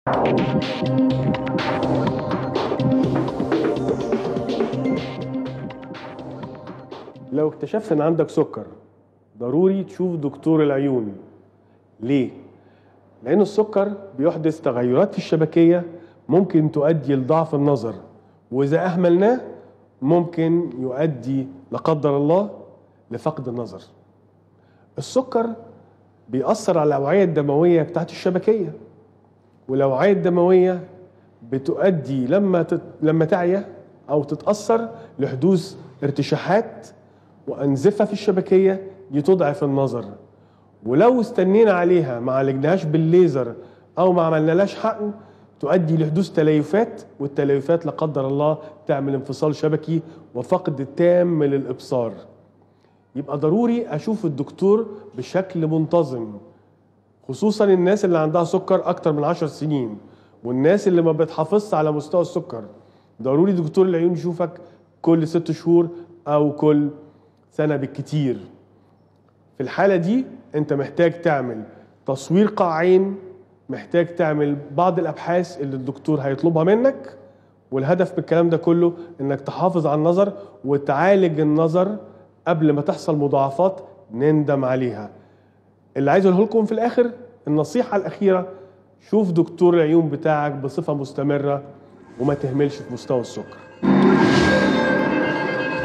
لو اكتشفت ان عندك سكر ضروري تشوف دكتور العيون ليه لان السكر بيحدث تغيرات في الشبكيه ممكن تؤدي لضعف النظر واذا اهملناه ممكن يؤدي لا قدر الله لفقد النظر السكر بيأثر على الأوعية الدموية بتاعت الشبكية والأوعية الدموية بتؤدي لما تت... لما تعيا أو تتأثر لحدوث ارتشاحات وأنزفة في الشبكية دي تضعف النظر ولو استنينا عليها ما عالجناهاش بالليزر أو ما عملنالهاش حقن تؤدي لحدوث تليفات والتليفات لا قدر الله تعمل انفصال شبكي وفقد تام للإبصار يبقى ضروري اشوف الدكتور بشكل منتظم خصوصا الناس اللي عندها سكر اكتر من 10 سنين والناس اللي ما بتحافظش على مستوى السكر ضروري دكتور العيون يشوفك كل ست شهور او كل سنه بالكتير في الحاله دي انت محتاج تعمل تصوير قاعين محتاج تعمل بعض الابحاث اللي الدكتور هيطلبها منك والهدف من الكلام ده كله انك تحافظ على النظر وتعالج النظر قبل ما تحصل مضاعفات نندم عليها اللي عايز اقوله لكم في الاخر النصيحه الاخيره شوف دكتور العيون بتاعك بصفه مستمره وما تهملش في مستوى السكر